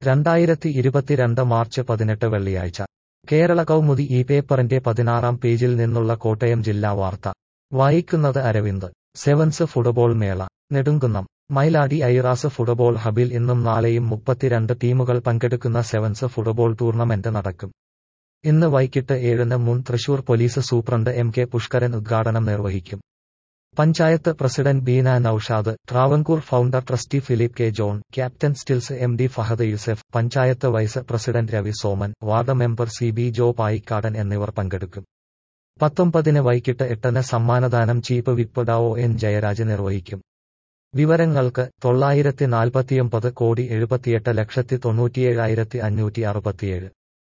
രണ്ടായിരത്തി ഇരുപത്തിരണ്ട് മാർച്ച് പതിനെട്ട് വെള്ളിയാഴ്ച കേരള കൗമുദി ഈ പേപ്പറിന്റെ പതിനാറാം പേജിൽ നിന്നുള്ള കോട്ടയം ജില്ലാ വാർത്ത വായിക്കുന്നത് അരവിന്ദ് സെവൻസ് ഫുട്ബോൾ മേള നെടുങ്കുന്നം മൈലാടി ഐറാസ് ഫുട്ബോൾ ഹബിൽ ഇന്നും നാളെയും മുപ്പത്തിരണ്ട് ടീമുകൾ പങ്കെടുക്കുന്ന സെവൻസ് ഫുട്ബോൾ ടൂർണമെന്റ് നടക്കും ഇന്ന് വൈകിട്ട് ഏഴിന് മുൻ Thrissur police superintendent M K Pushkaran ഉദ്ഘാടനം നിർവഹിക്കും panchayat president Beena Noushad Travancore founder trustee Philip K John captain stills M D Fahad Yusuf panchayat vice president Ravi Soman ward member C B Jo Payikkadan എന്നിവർ പങ്കെടുക്കും പത്തൊമ്പതിന് വൈകിട്ട് എട്ടിന് സമ്മാനദാനം ചീഫ് വിപ്പ് ഡാവോ എൻ ജയരാജ് നിർവഹിക്കും വിവരങ്ങൾക്ക് തൊള്ളായിരത്തി നാൽപ്പത്തിയൊമ്പത് കോടി എഴുപത്തിയെട്ട് ലക്ഷത്തി തൊണ്ണൂറ്റിയേഴായിരത്തി അഞ്ഞൂറ്റി അറുപത്തിയേഴ്